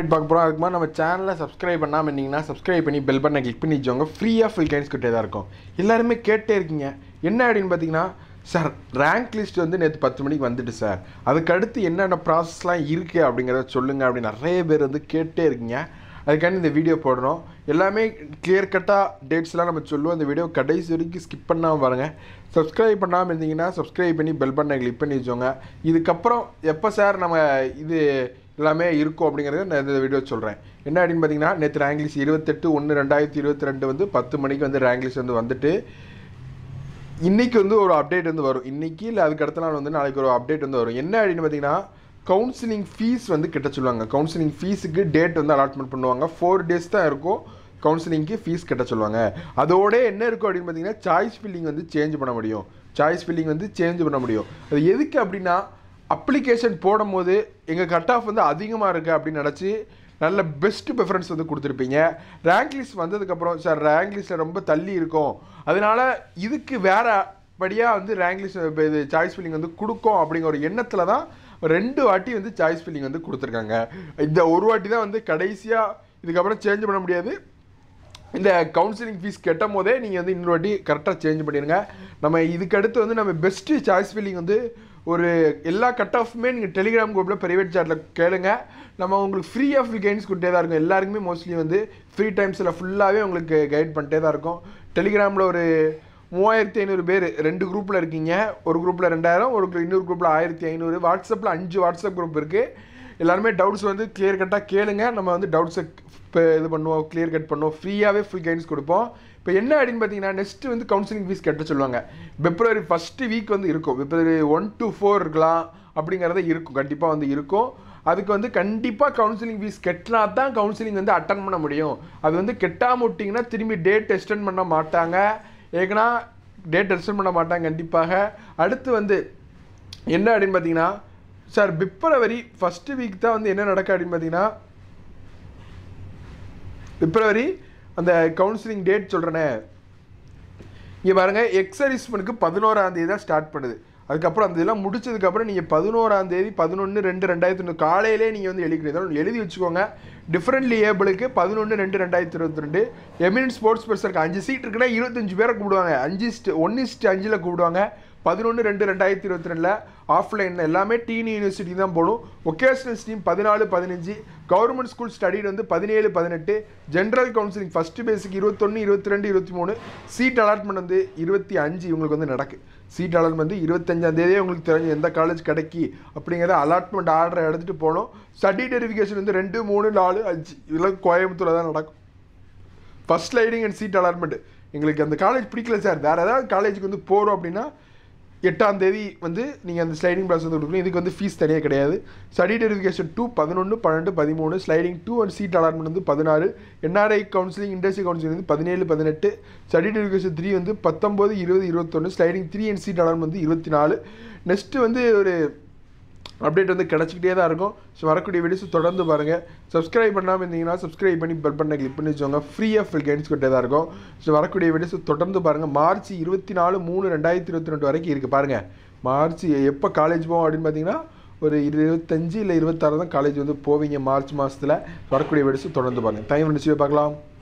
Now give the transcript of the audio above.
பார்க்க போகிறோம் அதுக்கு மாதிரி நம்ம சேனலை சப்ஸ்கிரைப் பண்ணாமல் இருந்தீங்கன்னா சப்ஸ்கிரைப் பண்ணி பெல் பட்டனை கிளிக் பண்ணி வச்சவங்க ஃப்ரீயாக ஃபுல் கைன்ஸ் கிட்டே தான் இருக்கும் எல்லாருமே கேட்டே இருக்கீங்க என்ன அப்படின்னு பார்த்தீங்கன்னா சார் ரேங்க் லிஸ்ட் வந்து நேற்று பத்து மணிக்கு வந்துட்டு சார் அதுக்கு அடுத்து என்னென்ன ப்ராசஸ்லாம் இருக்குது அப்படிங்கிறத சொல்லுங்கள் அப்படின்னு நிறைய பேர் வந்து கேட்டே இருக்கீங்க அதுக்காண்டி இந்த வீடியோ போடுறோம் எல்லாமே கிளியர் கட்டாக டேட்ஸ்லாம் நம்ம சொல்லுவோம் இந்த வீடியோ கடைசி வரைக்கும் ஸ்கிப் பண்ணாமல் பாருங்கள் சப்ஸ்கிரைப் பண்ணாமல் இருந்தீங்கன்னா சப்ஸ்கிரைப் பண்ணி பெல் பட்டனை கிளிக் பண்ணி வச்சோங்க இதுக்கப்புறம் எப்போ சார் நம்ம இது எல்லாமே இருக்கும் அப்படிங்கிறத நான் இந்த வீடியோ சொல்கிறேன் என்ன அப்படின்னு பார்த்தீங்கன்னா நேற்று ரேங்க் லிஸ்ட் இருபத்தெட்டு ஒன்று ரெண்டாயிரத்தி இருபத்தி ரெண்டு வந்து பத்து மணிக்கு வந்து ரேங்க் லிஸ்ட் வந்து வந்துட்டு இன்னைக்கு வந்து ஒரு அப்டேட் வந்து வரும் இன்னைக்கு இல்லை அதுக்கு அடுத்த நாள் வந்து நாளைக்கு ஒரு அப்டேட் வந்து வரும் என்ன அப்படின்னு பார்த்தீங்கன்னா கவுன்சிலிங் ஃபீஸ் வந்து கிட்ட சொல்லுவாங்க கவுன்சிலிங் ஃபீஸுக்கு டேட் வந்து அலாட்மெண்ட் பண்ணுவாங்க ஃபோர் டேஸ் தான் இருக்கும் கவுன்சிலிங்க்கு ஃபீஸ் கட்ட சொல்லுவாங்க அதோட என்ன இருக்கும் அப்படின்னு பார்த்தீங்கன்னா சாய்ஸ் ஃபில்லிங் வந்து சேஞ்ச் பண்ண முடியும் சாய்ஸ் ஃபில்லிங் வந்து சேஞ்ச் பண்ண முடியும் அது எதுக்கு அப்படின்னா அப்ளிகேஷன் போடும்போது எங்கள் கட் ஆஃப் வந்து அதிகமாக இருக்குது அப்படின்னு நினச்சி நல்ல பெஸ்ட் ப்ரிஃபரன்ஸ் வந்து கொடுத்துருப்பீங்க ரேங்க் லிஸ்ட் வந்ததுக்கப்புறம் சார் ரேங்க் லிஸ்ட்டில் ரொம்ப தள்ளி இருக்கும் அதனால இதுக்கு வேற படியாக வந்து ரேங்க் லிஸ்ட் இப்போ இது சாய்ஸ் ஃபில்லிங் வந்து கொடுக்கும் அப்படிங்கிற ஒரு எண்ணத்தில் தான் ரெண்டு வாட்டி வந்து சாய்ஸ் ஃபில்லிங் வந்து கொடுத்துருக்காங்க இந்த ஒரு வாட்டி தான் வந்து கடைசியாக இதுக்கப்புறம் சேஞ்ச் பண்ண முடியாது இந்த கவுன்சிலிங் ஃபீஸ் கட்டும் போதே நீங்கள் வந்து இன்னொரு வாட்டி கரெக்டாக சேஞ்ச் பண்ணிடுங்க நம்ம இதுக்கு அடுத்து வந்து நம்ம பெஸ்ட்டு சாய்ஸ் ஃபில்லிங் வந்து ஒரு எல்லா கட் ஆஃப்மே நீங்கள் டெலிகிராம் குரூப்பில் ப்ரைவேட் சாட்டில் கேளுங்க நம்ம உங்களுக்கு ஃப்ரீ ஆஃப் கைட்ஸ் கொடுத்தே தான் இருக்கும் எல்லாருக்குமே மோஸ்ட்லி வந்து ஃப்ரீ டைம்ஸில் ஃபுல்லாகவே உங்களுக்கு கைட் பண்ணிட்டே தான் இருக்கும் டெலிகிராமில் ஒரு மூவாயிரத்தி ஐநூறு பேர் ரெண்டு குரூப்பில் இருக்கீங்க ஒரு குரூப்பில் ரெண்டாயிரம் ஒரு group- இன்னொரு குரூப்பில் ஆயிரத்தி ஐநூறு வாட்ஸ்அப்பில் அஞ்சு வாட்ஸ்அப் குரூப் இருக்குது எல்லாருமே டவுட்ஸ் வந்து கிளியர் கட்டாக கேளுங்க நம்ம வந்து டவுட்ஸை இப்போ இது பண்ணுவோம் கிளியர் கட் பண்ணுவோம் ஃப்ரீயாகவே ஃபுல் கைடன்ஸ் கொடுப்போம் இப்போ என்ன அப்படின்னு பார்த்தீங்கன்னா நெக்ஸ்ட் வந்து கவுன்சிலிங் ஃபீஸ் கட்ட சொல்லுவாங்க பிப்ரவரி ஃபஸ்ட்டு வீக் வந்து இருக்கும் பிப்ரவரி ஒன் டு ஃபோர் இருக்கலாம் அப்படிங்கிறத இருக்கும் கண்டிப்பாக வந்து இருக்கும் அதுக்கு வந்து கண்டிப்பாக கவுன்சிலிங் ஃபீஸ் கட்டினா தான் கவுன்சிலிங் வந்து அட்டன் பண்ண முடியும் அது வந்து கெட்டாம விட்டிங்கன்னா திரும்பி டேட் எக்ஸ்டெண்ட் பண்ண மாட்டாங்க ஏன்னா டேட் எக்ஸ்டெண்ட் பண்ண மாட்டாங்க கண்டிப்பாக அடுத்து வந்து என்ன அப்படின்னு பார்த்தீங்கன்னா சார் பிப்ரவரி ஃபஸ்ட்டு வீக் தான் வந்து என்ன நடக்கும் அப்படின்னு பார்த்தீங்கன்னா பிப்ரவரி அந்த கவுன்சிலிங் டேட் சொல்கிறேனே இங்கே பாருங்கள் எக்ஸரிஸ்மெண்ட்டுக்கு பதினோராம் தேதி தான் ஸ்டார்ட் பண்ணுது அதுக்கப்புறம் அந்த இதெல்லாம் முடிச்சதுக்கப்புறம் நீங்கள் பதினோராம் தேதி பதினொன்று ரெண்டு ரெண்டாயிரத்தி ஒன்று காலையிலே நீங்கள் வந்து எழுதிக்கிறீங்க எழுதி வச்சுக்கோங்க டிஃப்ரெண்ட் ஏபிளுக்கு பதினொன்று ரெண்டு ரெண்டாயிரத்தி இருபத்தி ரெண்டு எமினன்ட் ஸ்போர்ட்ஸ் பர்சனுக்கு அஞ்சு சீட் இருக்குன்னா இருபத்தஞ்சு பேரை கூப்பிடுவாங்க அஞ்சு இஸ்ட் ஒன்று இஸ்ட் அஞ்சில் கூப்பிடுவாங்க பதினொன்று ரெண்டு ரெண்டாயிரத்தி இருபத்தி ரெண்டில் ஆஃப்லைன் எல்லாமே டீன் யூனிவர்சிட்டி தான் போகணும் ஒகேஷனல் ஸ்ட்ரீம் பதினாலு பதினஞ்சு கவர்மெண்ட் ஸ்கூல் ஸ்டடியில் வந்து பதினேழு பதினெட்டு ஜென்ரல் கவுன்சிலிங் ஃபஸ்ட்டு பேஸுக்கு இருபத்தொன்று இருபத்தி ரெண்டு இருபத்தி மூணு சீட் அலாட்மெண்ட் வந்து இருபத்தி அஞ்சு இவங்களுக்கு வந்து நடக்கு சீட் அலாட்மெண்ட் வந்து இருபத்தஞ்சாம் தேதியே உங்களுக்கு தெரிஞ்சு எந்த காலேஜ் கிடைக்கி அப்படிங்கிறத அலாட்மெண்ட் ஆர்டரை எடுத்துகிட்டு போகணும் ஸ்டடி டெரிஃபிகேஷன் வந்து ரெண்டு மூணு நாலு அஞ்சு இதெல்லாம் கோயம்புத்தூரில் தான் நடக்கும் first sliding and seat allotment எங்களுக்கு அந்த காலேஜ் பிடிக்கல சார் வேறு ஏதாவது காலேஜுக்கு வந்து போகிறோம் அப்படின்னா எட்டாம் தேதி வந்து நீங்கள் அந்த ஸ்லைடிங் ப்ராசஸ் வந்து கொடுக்கணும் இதுக்கு வந்து ஃபீஸ் தனியாக கிடையாது ஸ்டடி டெரிஃபிகேஷன் டூ பதினொன்று பன்னெண்டு பதிமூணு sliding two and seat allotment வந்து பதினாறு என்ஆர்ஐ கவுன்சிலிங் இண்டஸ்ட்ரி கவுன்சிலிங் வந்து பதினேழு பதினெட்டு ஸ்டடி டெரிஃபிகேஷன் த்ரீ வந்து பத்தொம்போது இருபது இருபத்தொன்று sliding three and seat allotment வந்து இருபத்தி நாலு நெக்ஸ்ட்டு வந்து ஒரு அப்டேட் வந்து கிடச்சிக்கிட்டே தான் இருக்கும் ஸோ வரக்கூடிய வீடியோஸ் தொடர்ந்து பாருங்கள் சப்ஸ்கிரைப் பண்ணாமல் இருந்தீங்கன்னா சப்ஸ்கிரைப் பண்ணி பெல் பண்ண கிளிக் பண்ணி வச்சுக்கோங்க ஃப்ரீயாக ஃபில் கைட்ஸ் கிட்டே தான் இருக்கும் ஸோ வரக்கூடிய வீடியோஸ் தொடர்ந்து பாருங்கள் மார்ச் இருபத்தி நாலு மூணு ரெண்டாயிரத்தி இருபத்தி ரெண்டு வரைக்கும் இருக்குது பாருங்கள் மார்ச் எப்போ காலேஜ் போவோம் அப்படின்னு பார்த்தீங்கன்னா ஒரு இருபத்தஞ்சு இல்லை இருபத்தாறு தான் காலேஜ் வந்து போவீங்க மார்ச் மாதத்தில் வரக்கூடிய வீடியோஸ் தொடர்ந்து பாருங்கள் டைம் நினச்சி பார்க்கலாம்